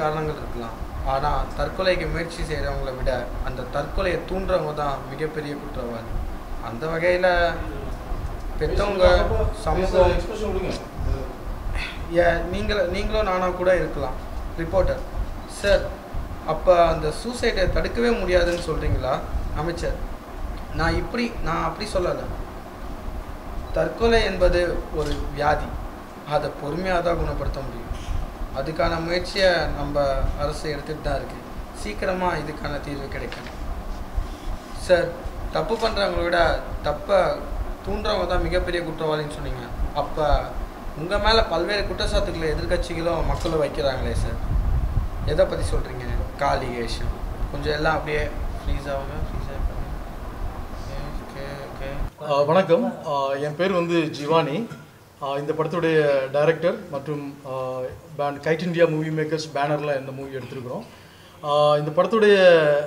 காரணங்கள் இருக்கலாம் ஆனால் தற்கொலைக்கு முயற்சி செய்கிறவங்கள விட அந்த தற்கொலையை தூண்டுறவங்க தான் மிகப்பெரிய குற்றவாளி அந்த வகையில் பெற்றவங்க சமூகம் எக்ஸ்பிரஷன் கொடுங்க ஏ- நீங்கள நீங்களும் நானாக கூட இருக்கலாம் ரிப்போர்ட்டர் சார் அப்போ அந்த சூசைடை தடுக்கவே முடியாதுன்னு சொல்கிறீங்களா அமைச்சர் நான் இப்படி நான் அப்படி சொல்லலை தற்கொலை என்பது ஒரு வியாதி அதை பொறுமையாக தான் குணப்படுத்த முடியும் அதுக்கான முயற்சியை நம்ம அரசு எடுத்துகிட்டு தான் இருக்குது சீக்கிரமாக இதுக்கான தீர்வு கிடைக்கும் சார் தப்பு பண்ணுறவங்கள விட தப்பை தூண்டுறவங்க தான் மிகப்பெரிய குற்றவாளின்னு சொன்னீங்க அப்போ உங்கள் மேலே பல்வேறு குற்றச்சாட்டுகளை எதிர்க்கட்சிகளும் மக்களும் வைக்கிறாங்களே சார் எதை பற்றி சொல்கிறீங்க காலிகேஷன் கொஞ்சம் எல்லாம் அப்படியே ஃப்ரீஸ் ஆகுங்க ஃப்ரீஸ் ஆகுங்க ஓகே ஓகே ஆஹ் வணக்கம் ஆஹ் என் பேர் வந்து ஜிவானி ஆஹ் இந்த படத்துடைய டைரக்டர் மற்றும் பேன் கைட் இந்தியா மூவி மேக்கர்ஸ் பேனரில் இந்த மூவி எடுத்திருக்கிறோம் ஆஹ் இந்த படத்துடைய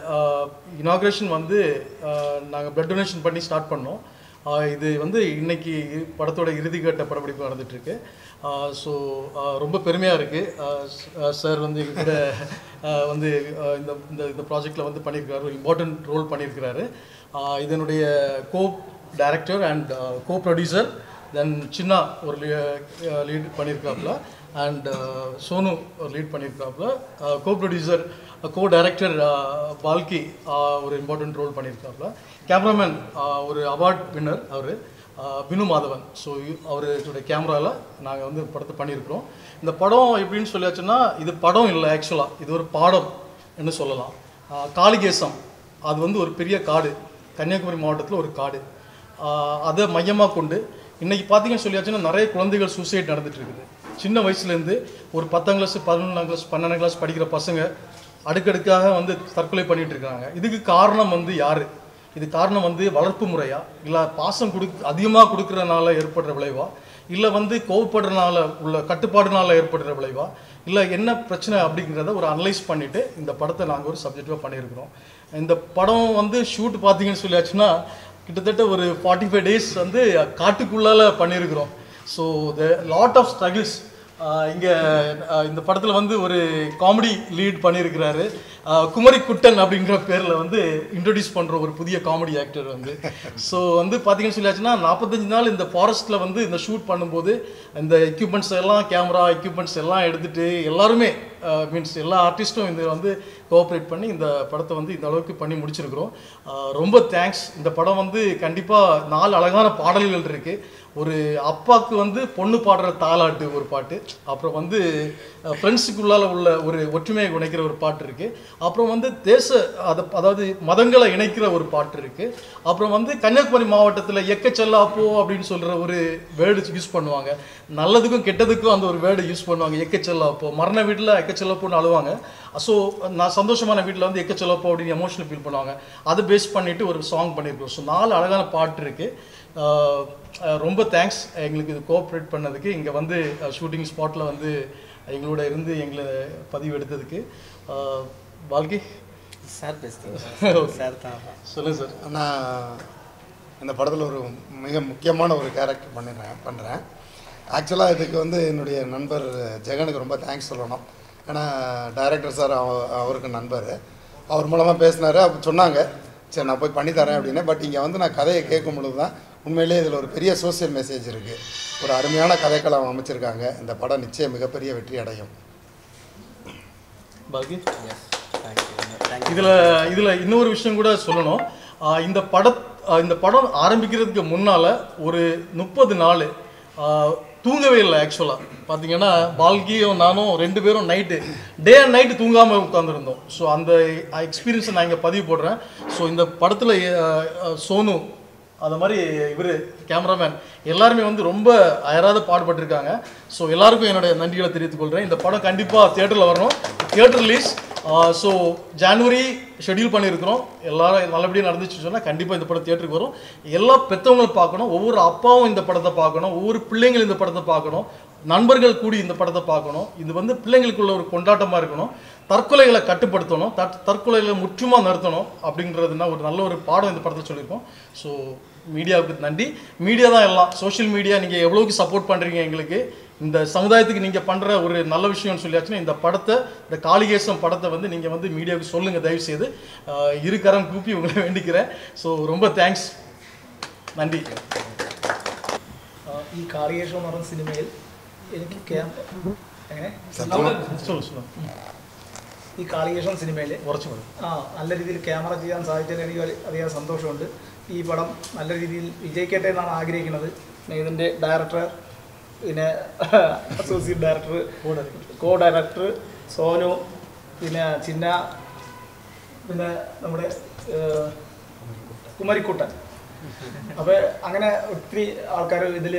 இனாக்ரேஷன் வந்து நாங்கள் பிளட் டொனேஷன் பண்ணி ஸ்டார்ட் பண்ணோம் ஆஹ் இது வந்து இன்னைக்கு படத்தோட இறுதிக்கட்ட படப்பிடிப்பு நடந்துட்டுருக்கு ஸோ ரொம்ப பெருமையாக இருக்குது சார் வந்து எங்க கூட ஆஹ் வந்து ஆஹ் இந்த இந்த இந்த ப்ராஜெக்டில் வந்து பண்ணியிருக்காரு ஒரு இம்பார்ட்டன்ட் ரோல் பண்ணியிருக்கிறாரு ஆஹ் இதனுடைய co director and co producer then Chinna ஒரு லீட் பண்ணியிருக்காப்புல அண்ட் சோனு ஒரு லீட் பண்ணியிருக்காப்புல co producer co director Balki ஆஹ் ஒரு இம்பார்ட்டன்ட் ரோல் பண்ணியிருக்காப்புல கேமராமேன் ஒரு அவார்ட் வின்னர் அவர் பினு மாதவன் ஸோ அவருடைய கேமராவில் நாங்கள் வந்து படத்தை பண்ணியிருக்கிறோம் இந்த படம் எப்படின்னு சொல்லியாச்சுன்னா இது படம் இல்லை ஆக்சுவலாக இது ஒரு பாடம் என்று சொல்லலாம் ஆஹ் காளிகேசம் அது வந்து ஒரு பெரிய காடு கன்னியாகுமரி மாவட்டத்தில் ஒரு காடு ஆஹ் அதை மையமாக கொண்டு இன்னைக்கு பார்த்தீங்கன்னு சொல்லியாச்சுன்னா நிறைய குழந்தைகள் சூசைட் நடந்துட்டு இருக்குது சின்ன வயசுலேருந்து ஒரு பத்தாம் கிளாஸ் பதினொன்றாம் கிளாஸ் பன்னெண்டாம் கிளாஸ் படிக்கிற பசங்க அடுக்கடுக்காக வந்து தற்கொலை பண்ணிட்டு இருக்காங்க இதுக்கு காரணம் வந்து யாரு இது காரணம் வந்து வளர்ப்பு முறையா இல்லை பாசம் கொடு அதிகமாக கொடுக்கறனால ஏற்படுற விளைவா இல்லை வந்து கோவப்படுறனால உள்ள கட்டுப்பாடுனால ஏற்படுற விளைவா இல்லை என்ன பிரச்சனை அப்படிங்கிறத ஒரு அனலைஸ் பண்ணிட்டு இந்த படத்தை நாங்கள் ஒரு சப்ஜெக்டிவாக பண்ணியிருக்கிறோம் இந்த படம் வந்து ஷூட் பார்த்தீங்கன்னு சொல்லியாச்சுன்னா கிட்டத்தட்ட ஒரு ஃபார்ட்டி ஃபைவ் டேஸ் வந்து காட்டுக்குள்ளால பண்ணியிருக்கிறோம் so the lot of struggles இங்கே இந்த படத்தில் வந்து ஒரு காமெடி லீட் பண்ணியிருக்கிறாரு ஆஹ் குமரி குட்டன் அப்படிங்கிற பேரில் வந்து இன்ட்ரடியூஸ் பண்ணுற ஒரு புதிய காமெடி ஆக்டர் வந்து ஸோ வந்து பார்த்தீங்கன்னு சொல்லியாச்சுன்னா நாற்பத்தஞ்சு நாள் இந்த ஃபாரஸ்ட்டில் வந்து இந்த ஷூட் பண்ணும்போது இந்த எக்யூப்மெண்ட்ஸ் எல்லாம் கேமரா எக்யூப்மெண்ட்ஸ் எல்லாம் எடுத்துகிட்டு எல்லாருமே மீன்ஸ் எல்லா ஆர்டிஸ்ட்டும் இந்த வந்து கோஆப்ரேட் பண்ணி இந்த படத்தை வந்து இந்த அளவுக்கு பண்ணி முடிச்சிருக்கிறோம் ஆஹ் ரொம்ப தேங்க்ஸ் இந்த படம் வந்து கண்டிப்பாக நாலு அழகான பாடல்கள் இருக்குது ஒரு அப்பாவுக்கு வந்து பொண்ணு பாடுற தாலாட்டு ஒரு பாட்டு அப்புறம் வந்து ஃப்ரெண்ட்ஸுக்குள்ளால உள்ள ஒரு ஒற்றுமையை இணைக்கிற ஒரு பாட்டு இருக்குது அப்புறம் வந்து தேச அதை அதாவது மதங்களை இணைக்கிற ஒரு பாட்டு இருக்குது அப்புறம் வந்து கன்னியாகுமரி மாவட்டத்தில் எக்கச்செல்லாப்போ அப்படின்னு சொல்கிற ஒரு வேர்டு யூஸ் பண்ணுவாங்க நல்லதுக்கும் கெட்டதுக்கும் அந்த ஒரு வேர்டு யூஸ் பண்ணுவாங்க எக்கச்செல்லாப்போ மரண வீட்டில் எக்கச்செல்லாப்போன்னு அழுவாங்க ஸோ நான் சந்தோஷமான வீட்டில் வந்து எக்கச்செல்லாப்போ அப்படின்னு எமோஷனல் ஃபீல் பண்ணுவாங்க அதை பேஸ் பண்ணிட்டு ஒரு சாங் பண்ணியிருக்கோம் ஸோ நாலு அழகான பாட்டு இருக்குது ஆஹ் ஆஹ் ரொம்ப தேங்க்ஸ் எங்களுக்கு இது கோஆப்ரேட் பண்ணதுக்கு இங்கே வந்து ஷூட்டிங் ஸ்பாட்டில் வந்து எங்களோட இருந்து எங்களை பதிவு எடுத்ததுக்கு ஆஹ் பால்கி சார் பேசுகிறேன் சார் தான் சொல்லுங்கள் சார் நான் இந்த படத்தில் ஒரு மிக முக்கியமான ஒரு கேரக்டர் பண்ணிடுறேன் பண்ணுறேன் ஆக்சுவலாக இதுக்கு வந்து என்னுடைய நண்பர் ஜெகனுக்கு ரொம்ப தேங்க்ஸ் சொல்லணும் ஏன்னா டைரக்டர் சார் அவ அவருக்கு நண்பர் அவர் மூலமாக பேசினாரு அப்போ சொன்னாங்க சரி நான் போய் பண்ணி தரேன் அப்படின்னு பட் இங்கே வந்து நான் கதையை கேட்கும் பொழுது தான் உண்மையிலேயே இதில் ஒரு பெரிய சோஷியல் மெசேஜ் இருக்குது ஒரு அருமையான கதைக்களம் அமைச்சிருக்காங்க இந்த படம் நிச்சயம் மிகப்பெரிய வெற்றி அடையும் பால்கி எஸ் தேங்க்யூ தேங்க்யூ இதில் இதில் இன்னொரு விஷயம் கூட சொல்லணும் ஆஹ் இந்த பட ஆஹ் இந்த படம் ஆரம்பிக்கிறதுக்கு முன்னால் ஒரு முப்பது நாள் தூங்கவே இல்லை ஆக்சுவலாக பார்த்தீங்கன்னா பால்கியும் நானும் ரெண்டு பேரும் நைட்டு டே அண்ட் நைட்டு தூங்காமல் உட்காந்துருந்தோம் ஸோ அந்த எக்ஸ்பீரியன்ஸை நான் இங்கே பதிவு போடுறேன் ஸோ இந்த படத்தில் சோனு அது மாதிரி இவர் கேமராமேன் எல்லாருமே வந்து ரொம்ப அயராத பாடுபட்டிருக்காங்க ஸோ எல்லாருக்கும் என்னுடைய நன்றிகளை தெரிவித்துக் கொள்கிறேன் இந்த படம் கண்டிப்பாக தியேட்டரில் வரணும் தியேட்டர் ரிலீஸ் ஸோ ஜனவரி ஷெட்யூல் பண்ணியிருக்கிறோம் எல்லாரும் நல்லபடியாக நடந்துச்சு சொன்னால் கண்டிப்பாக இந்த படம் தியேட்டருக்கு வரும் எல்லா பெற்றவங்களும் பார்க்கணும் ஒவ்வொரு அப்பாவும் இந்த படத்தை பார்க்கணும் ஒவ்வொரு பிள்ளைங்களும் இந்த படத்தை பார்க்கணும் நண்பர்கள் கூடி இந்த படத்தை பார்க்கணும் இது வந்து பிள்ளைங்களுக்குள்ள ஒரு கொண்டாட்டமாக இருக்கணும் தற்கொலைகளை கட்டுப்படுத்தணும் தற் தற்கொலைகளை முற்றுமா நிறுத்தணும் அப்படின்றதுனா ஒரு நல்ல ஒரு பாடம் இந்த படத்தில் சொல்லியிருக்கோம் ஸோ மீடியாவுக்கு நன்றி மீடியா தான் எல்லாம் சோஷியல் மீடியா நீங்கள் எவ்வளோக்கு சப்போர்ட் பண்ணுறீங்க எங்களுக்கு இந்த சமுதாயத்துக்கு நீங்கள் பண்ணுற ஒரு நல்ல விஷயம்னு சொல்லியாச்சுன்னா இந்த படத்தை இந்த காளிகேசம் படத்தை வந்து நீங்கள் வந்து மீடியாவுக்கு சொல்லுங்கள் தயவு செய்து ஆஹ் இரு கரம் கூப்பி உங்களை வேண்டிக்கிறேன் ஸோ ரொம்ப தேங்க்ஸ் நன்றி ആ, ഈ കാളിയേഷം എന്ന് പറയുന്ന സിനിമയിൽ എനിക്ക് ക്യാം എങ്ങനെ சொல்லு சொல்லு ഈ കാളിയേഷം സിനിമയിൽ ഉറച്ചു പറ ആ നല്ല രീതിയിൽ ക്യാമറ ചെയ്യാൻ സാധിച്ചതിൽ എനിക്ക് വലിയ- അധികം സന്തോഷമുണ്ട് ഈ പടം നല്ല രീതിയിൽ വിജയിക്കട്ടെ എന്നാണ് ആഗ്രഹിക്കുന്നത് പിന്നെ ഇതിൻ്റെ ഡയറക്ടർ പിന്നെ associate director co director Sonu പിന്നെ ചിന്ന പിന്നെ നമ്മുടെ ഏഹ്, കുമരിക്കുട്ടൻ അപ്പോൾ അങ്ങനെ ഒത്തിരി ആൾക്കാർ ഇതിൽ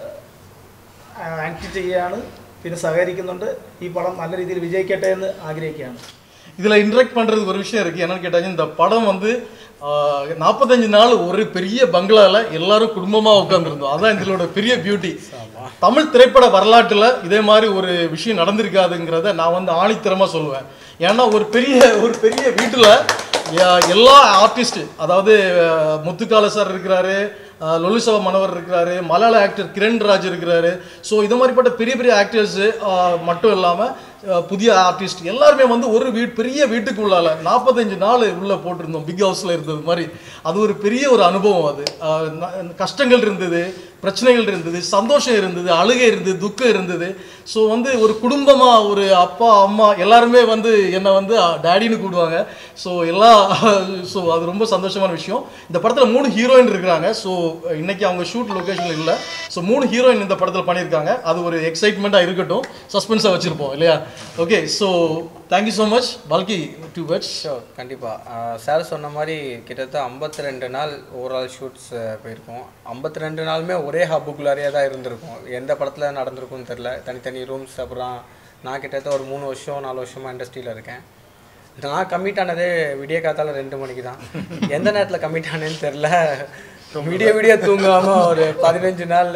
ആക്ട് ചെയ്യുകയാണ് പിന്നെ സഹകരിക്കുന്നുണ്ട് ഈ പടം നല്ല രീതിയിൽ വിജയിക്കട്ടെ എന്ന് ആഗ്രഹിക്കുകയാണ് இதில் இன்ட்ராக்ட் பண்ணுறதுக்கு ஒரு விஷயம் இருக்குது என்னன்னு கேட்டாங்க இந்த படம் வந்து நாற்பத்தஞ்சு நாள் ஒரு பெரிய பங்களாவில் எல்லாரும் குடும்பமாக உட்காந்துருந்தோம் அதான் இதோட பெரிய பியூட்டி தமிழ் திரைப்பட வரலாற்றில் இதே மாதிரி ஒரு விஷயம் நடந்திருக்காதுங்கிறத நான் வந்து ஆணித்தரமாக சொல்லுவேன் ஏன்னா ஒரு பெரிய ஒரு பெரிய வீட்டில் எல்லா ஆர்டிஸ்ட் அதாவது அஹ், முத்துக்கால சார் இருக்கிறாரு அஹ், லொலிசவ மனவர் இருக்கிறாரு மலையாள ஆக்டர் கிரண் ராஜ் இருக்கிறாரு ஸோ இது மாதிரிப்பட்ட பெரிய பெரிய ஆக்டர்ஸு மட்டும் இல்லாமல் புதிய ஆர்டிஸ்ட் எல்லாருமே வந்து ஒரு வீட் பெரிய வீட்டுக்குள்ளால நாற்பத்தஞ்சு நாள் உள்ளே போட்டிருந்தோம் பிக் ஹவுஸில் இருந்தது மாதிரி அது ஒரு பெரிய ஒரு அனுபவம் அது அஹ், ந- கஷ்டங்கள் இருந்தது பிரச்சனைகள் இருந்தது சந்தோஷம் இருந்தது அழுகை இருந்தது துக்கம் இருந்தது ஸோ வந்து ஒரு குடும்பமாக ஒரு அப்பா அம்மா எல்லாருமே வந்து என்னை வந்து டேடின்னு கூடுவாங்க ஸோ எல்லா ஸோ அது ரொம்ப சந்தோஷமான விஷயம் இந்த படத்தில் மூணு ஹீரோயின் இருக்கிறாங்க ஸோ இன்னைக்கு அவங்க ஷூட் லொக்கேஷனில் இல்லை ஸோ மூணு ஹீரோயின் இந்த படத்தில் பண்ணியிருக்காங்க அது ஒரு எக்ஸைட்மெண்ட்டாக இருக்கட்டும் சஸ்பென்ஸாக வச்சுருப்போம் இல்லையா okay so thank you so much Balki two words sure கண்டிப்பாக சார் சொன்ன மாதிரி கிட்டத்தட்ட ஐம்பத்தி ரெண்டு நாள் ஓவரால் ஷூட்ஸ் போயிருக்கோம் ஐம்பத்தி ரெண்டு நாளுமே ஒரே ஹப்புக்குள்ளாரியே தான் இருந்திருக்கும் எந்த படத்தில் நடந்திருக்கும்னு தெரில தனித்தனி ரூம்ஸ் அப்புறம் நான் கிட்டத்தட்ட ஒரு மூணு வருஷம் நாலு வருஷமாக இண்டஸ்ட்ரியில் இருக்கேன் நான் கம்மிட் ஆனதே விடிய காத்தால ரெண்டு மணிக்கு தான் எந்த நேரத்தில் கம்மிட் ஆனேன்னு தெரில விடிய விடிய தூங்காமல் ஒரு பதினஞ்சு நாள்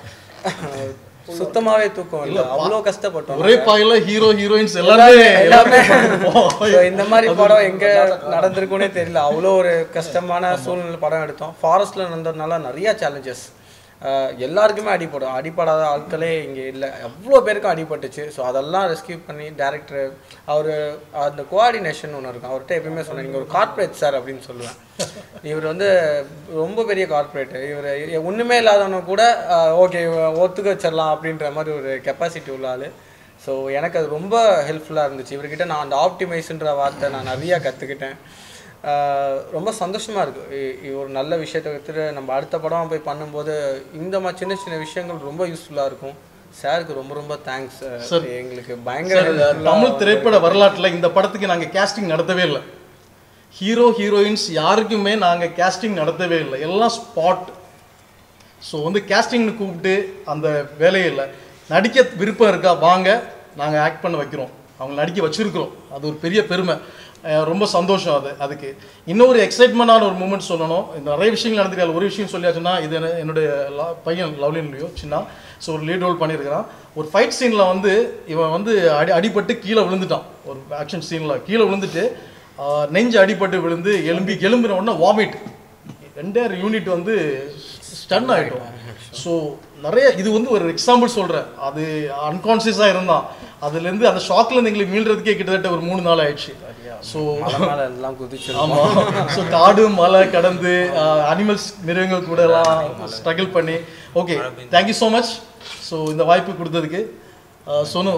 சுத்தமாகவே தூக்கம் இல்லை அவ்வளோ கஷ்டப்பட்டோம் ஒரே பாயில ஹீரோ ஹீரோயின்ஸ் எல்லாருமே எல்லாமே எல்லாமே So, இந்த மாதிரி படம் எங்க நடந்திருக்கும்னே தெரியல அவ்வளோ ஒரு கஷ்டமான சூழ்நிலை படம் எடுத்தோம் ஃபாரஸ்ட்ல நடந்ததுனால நிறைய சேலஞ்சஸ் எல்லாருக்குமே அடிபடும் அடிபடாத ஆட்களே இங்கே இல்லை எவ்வளோ பேருக்கும் அடிபட்டுச்சு ஸோ அதெல்லாம் ரெஸ்கியூ பண்ணி டேரக்டர் அவர் அந்த கோஆர்டினேஷன் ஒன்று இருக்கும் அவர்கிட்ட எப்பயுமே சொன்னேன் நீங்கள் ஒரு கார்ப்பரேட் சார் அப்படின்னு சொல்லுவேன் இவர் வந்து ரொம்ப பெரிய கார்ப்பரேட் இவர் ஒன்றுமே இல்லாதவன கூட ஓகே ஒத்துக்க வச்சிடலாம் அப்படின்ற மாதிரி ஒரு கெப்பாசிட்டி உள்ள ஆள் ஸோ எனக்கு அது ரொம்ப ஹெல்ப்ஃபுல்லாக இருந்துச்சு இவர்கிட்ட நான் அந்த ஆப்டிமைஸ்ன்ற வார்த்தை நான் நிறையா கற்றுக்கிட்டேன் ரொம்ப சந்தோஷமாக இருக்குது ஒரு நல்ல விஷயத்தை எடுத்துட்டு நம்ம அடுத்த படம் போய் பண்ணும்போது இந்த மாதிரி சின்ன சின்ன விஷயங்கள் ரொம்ப யூஸ்ஃபுல்லாக இருக்கும் சாருக்கு ரொம்ப ரொம்ப தேங்க்ஸ் Sir. எங்களுக்கு பயங்கர சார், helpful-ஆ தமிழ் திரைப்பட வரலாற்றில் இந்த படத்துக்கு நாங்கள் கேஸ்டிங் நடத்தவே இல்லை ஹீரோ ஹீரோயின்ஸ் யாருக்குமே நாங்கள் கேஸ்டிங் நடத்தவே இல்லை எல்லாம் ஸ்பாட் ஸோ வந்து கேஸ்டிங்னு கூப்பிட்டு அந்த வேலையே இல்லை நடிக்க விருப்பம் இருக்கா வாங்க நாங்கள் ஆக்ட் பண்ண வைக்கிறோம் அவங்க நடிக்க வச்சிருக்கிறோம் அது ஒரு பெரிய பெருமை அஹ் ரொம்ப சந்தோஷம் அது அதுக்கு இன்னொரு எக்ஸைட்மெண்டான ஒரு மூமெண்ட் சொல்லணும் இந்த நிறைய விஷயங்கள் நடந்திருக்காது ஒரு விஷயம் சொல்லியாச்சுன்னா இது என்ன- என்னுடைய ல- பையன் லவ்லின்லையோ சின்ன ஸோ ஒரு லீட் ரோல் பண்ணியிருக்கிறான் ஒரு ஃபைட் சீனில் வந்து இவன் வந்து அடி அடிபட்டு கீழே விழுந்துட்டான் ஒரு ஆக்ஷன் சீனில் கீழே விழுந்துட்டு ஆஹ், நெஞ்சு அடிபட்டு விழுந்து எலும்பி எலும்பின உடனே வாமிட் என்டையர் யூனிட் வந்து ஸ்டன் ஆகிட்டோம் ஸோ நிறைய இது வந்து ஒரு எக்ஸாம்பிள் சொல்கிறேன் அது அன்கான்சியஸாக இருந்தான் அதுலேருந்து அந்த ஷாக்லேருந்து எங்களுக்கு மீள்றதுக்கே கிட்டத்தட்ட ஒரு மூணு நாள் ஆயிடுச்சு ஸோ மலை மேல எல்லாம் குதிச்சு ஆமாம் ஸோ காடு மலை கடந்து அனிமல்ஸ் மிருகங்கள் கூட எல்லாம் ஸ்ட்ரகிள் பண்ணி okay thank you so much so இந்த வாய்ப்பு கொடுத்ததுக்கு ஆஹ், சோனு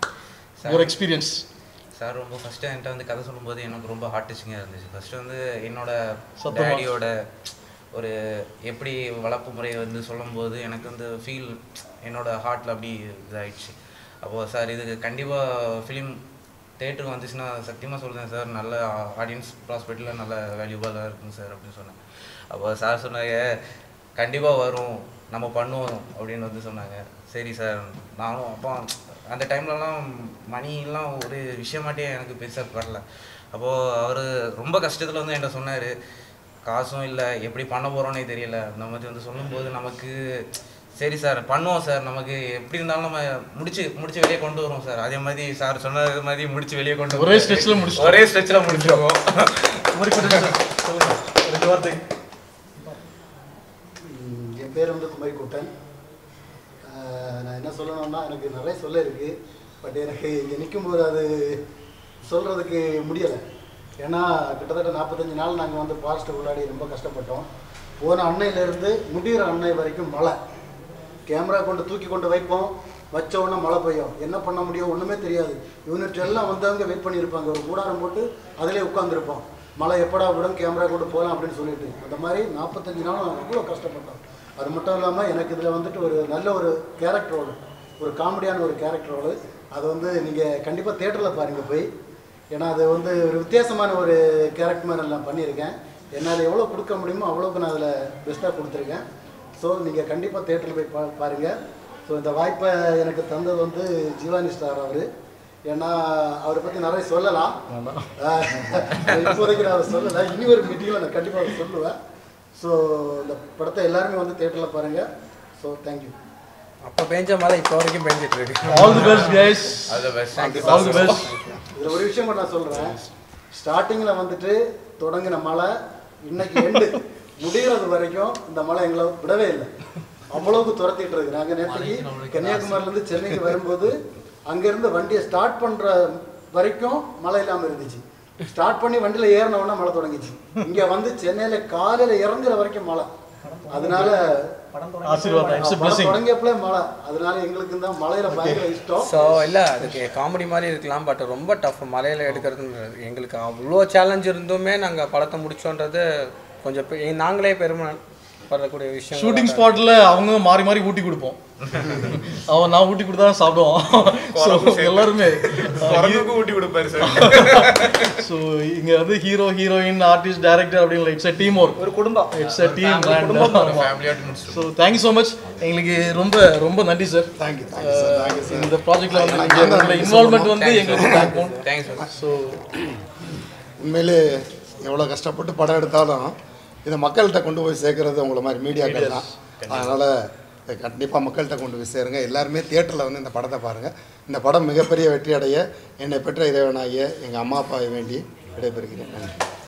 ஒரு எக்ஸ்பீரியன்ஸ் சார் ரொம்ப ஃபஸ்ட்டு என்கிட்ட வந்து கதை சொல்லும்போது எனக்கு ரொம்ப ஹார்ட் டச்சிங்காக இருந்துச்சு ஃபஸ்ட்டு வந்து என்னோட சத்தமா. டேடியோட ஒரு எப்படி வளர்ப்பு முறையை வந்து சொல்லும்போது எனக்கு வந்து ஃபீல் என்னோட ஹார்ட்டில் அப்படி இதாகிடுச்சு அப்போது சார் இதுக்கு கண்டிப்பாக ஃபிலிம் தேட்டருக்கு வந்துச்சுன்னா சத்தியமாக சொல்லுறேன் சார் நல்ல ஆடியன்ஸ் ப்ராஸ்பெக்டில் நல்ல வேல்யூபலாக இருக்குங்க சார் அப்படின்னு சொன்னேன் அப்போ சார் சொன்னாங்க கண்டிப்பாக வரும் நம்ம பண்ணுவோம் அப்படின்னு வந்து சொன்னாங்க சரி சார் நானும் அப்போ அந்த டைம்லலாம் மணிலாம் ஒரு விஷயமாட்டே எனக்கு பெருசாக வரல அப்போது அவர் ரொம்ப கஷ்டத்தில் வந்து என்கிட்ட சொன்னார் காசும் இல்லை எப்படி பண்ண போகிறோன்னே தெரியல அந்த மாதிரி வந்து சொல்லும்போது நமக்கு சரி சார் பண்ணுவோம் சார் நமக்கு எப்படி இருந்தாலும் நம்ம முடிச்சு முடிச்சு வெளியே கொண்டு வருவோம் சார் அதே மாதிரி சார் சொன்னது மாதிரி முடிச்சு வெளியே கொண்டு ஒரே வருவோம். stretchல முடிச்சிட்டோம். ஒரே ஸ்ட்ரெச்சில் முடிச்சிருவோம் சொல்லுங்க ரெண்டு வார்த்தை என் பேர் வந்து குமரிக்குட்டன் ஆஹ் நான் என்ன சொல்லணும்னா எனக்கு நிறைய சொல்ல இருக்குது பட் எனக்கு இங்கே நிற்கும்போது அது சொல்கிறதுக்கு முடியலை ஏன்னா கிட்டத்தட்ட நாற்பத்தஞ்சு நாள் நாங்கள் வந்து ஃபாரஸ்ட்டு உள்ளாடி ரொம்ப கஷ்டப்பட்டோம் போன அன்னையிலேருந்து முடிகிற அன்னை வரைக்கும் மழை கேமரா கொண்டு தூக்கி கொண்டு வைப்போம் வச்ச உடனே மழை பெய்யும் என்ன பண்ண முடியும் ஒன்றுமே தெரியாது யூனிட் எல்லாம் வந்தவங்க வெயிட் பண்ணியிருப்பாங்க ஒரு கூடாரம் போட்டு அதிலே உட்காந்துருப்போம் மழை எப்படா விடும் கேமரா கொண்டு போகலாம் அப்படின்னு சொல்லிட்டு அந்த மாதிரி நாற்பத்தஞ்சு நாள் நாங்கள் அவ்வளோ கஷ்டப்பட்டோம் அது மட்டும் இல்லாமல் எனக்கு இதில் வந்துட்டு ஒரு நல்ல ஒரு கேரக்டர் ரோல் ஒரு காமெடியான ஒரு கேரக்டர் ரோல் அது வந்து நீங்கள் கண்டிப்பாக தேட்டரில் பாருங்கள் போய் ஏன்னா அது வந்து ஒரு வித்தியாசமான ஒரு கேரக்டர் மாதிரி நான் பண்ணியிருக்கேன் என்னால் எவ்வளோ கொடுக்க முடியுமோ அவ்வளோக்கு நான் அதில் பெஸ்ட்டாக கொடுத்துருக்கேன் ஸோ நீங்கள் கண்டிப்பாக தேட்டரில் போய் பா பாருங்கள் ஸோ இந்த வாய்ப்பை எனக்கு தந்தது வந்து ஜீவானி ஸ்டார் அவர் ஏன்னா அவரை பற்றி நிறைய சொல்லலாம் ஆஹ் இப்போதைக்கு நான் அதை சொல்லலை இனி ஒரு மீட்டிங்கில் நான் கண்டிப்பாக அதை சொல்லுவேன் ஸோ இந்த படத்தை எல்லாருமே வந்து தேட்டரில் பாருங்கள் ஸோ தேங்க்யூ அப்போ பெஞ்ச மழை இப்போ வரைக்கும் பெஞ்சிட்டு இருக்கு ஆல் தி பெஸ்ட் கைஸ் அது பெஸ்ட் ஆல் தி பெஸ்ட் இதில் ஒரு விஷயம் மட்டும் நான் சொல்கிறேன் ஸ்டார்டிங்கில் வந்துட்டு தொடங்கின மழை இன்னைக்கு எண்டு முடிகிறது வரைக்கும் இந்த மழை எங்களை விடவே இல்லை அவ்வளவுக்கு துரத்திட்டு இருக்கு நாங்கள் நேற்றுக்கு கன்னியாகுமரியிலேருந்து சென்னைக்கு வரும்போது அங்கேருந்து வண்டியை ஸ்டார்ட் பண்ணுற வரைக்கும் மழை இல்லாமல் இருந்துச்சு ஸ்டார்ட் பண்ணி வண்டியில் ஏறின உடனே மழை தொடங்கிச்சு இங்கே வந்து சென்னையில் காலையில் இறங்குற வரைக்கும் மழை அதனால ஆசீர்வாதம் இட்ஸ் படம் பிளஸிங் தொடங்கியப்பல மழை அதனால எங்களுக்கு தான் மழையில பயங்கர இஷ்டம் ஸோ இல்லை அதுக்கு காமெடி மாதிரி இருக்கலாம் பட் ரொம்ப டஃப் மலையில் எடுக்கிறதுன்றது எங்களுக்கு அவ்வளோ சேலஞ்ச் இருந்துமே நாங்கள் படத்தை முடிச்சோன்றது கொஞ்சம் பெ- நாங்களே பெருமை படக்கூடிய விஷயம் ஷூட்டிங் ஸ்பாட்ல அவங்க மாறி மாறி ஊட்டி கொடுப்போம் அவன் நான் ஊட்டி கொடுத்தா தான் சாப்பிடுவான் ஸோ எல்லாருமே குரங்குக்கும் ஊட்டி கொடுப்பாரு சார் ஸோ இங்க வந்து ஹீரோ ஹீரோயின் ஆர்டிஸ்ட் டைரக்டர் அப்படின்னு இட்ஸ் அ டீம் ஒர்க் ஒரு குடும்பம் இட்ஸ் அ டீம் ஃபேமிலியாட்டு முடிச்சிருக்கோம் ஸோ தேங்க்யூ ஸோ மச் எங்களுக்கு ரொம்ப ரொம்ப நன்றி sir thank you thank you sir thank you sir இந்த ப்ராஜெக்ட்ல வந்து நீங்க உங்களோட இன்வால்மெண்ட் வந்து எங்களுக்கு தேங்க்யூ தேங்க்ஸ் சார் ஸோ உண்மையிலே எவ்வளோ கஷ்டப்பட்டு படம் எடுத்தாலும் இதை மக்கள்கிட்ட கொண்டு போய் சேர்க்கறது உங்களை மாதிரி மீடியாக்கள் தான் அதனால் கண்டிப்பாக மக்கள்கிட்ட கொண்டு போய் சேருங்க எல்லாருமே தியேட்டரில் வந்து இந்த படத்தை பாருங்கள் இந்த படம் மிகப்பெரிய வெற்றி அடைய என்னை பெற்ற இறைவனாகிய எங்கள் அம்மா அப்பாவை வேண்டி விடைபெறுகிறேன் நன்றி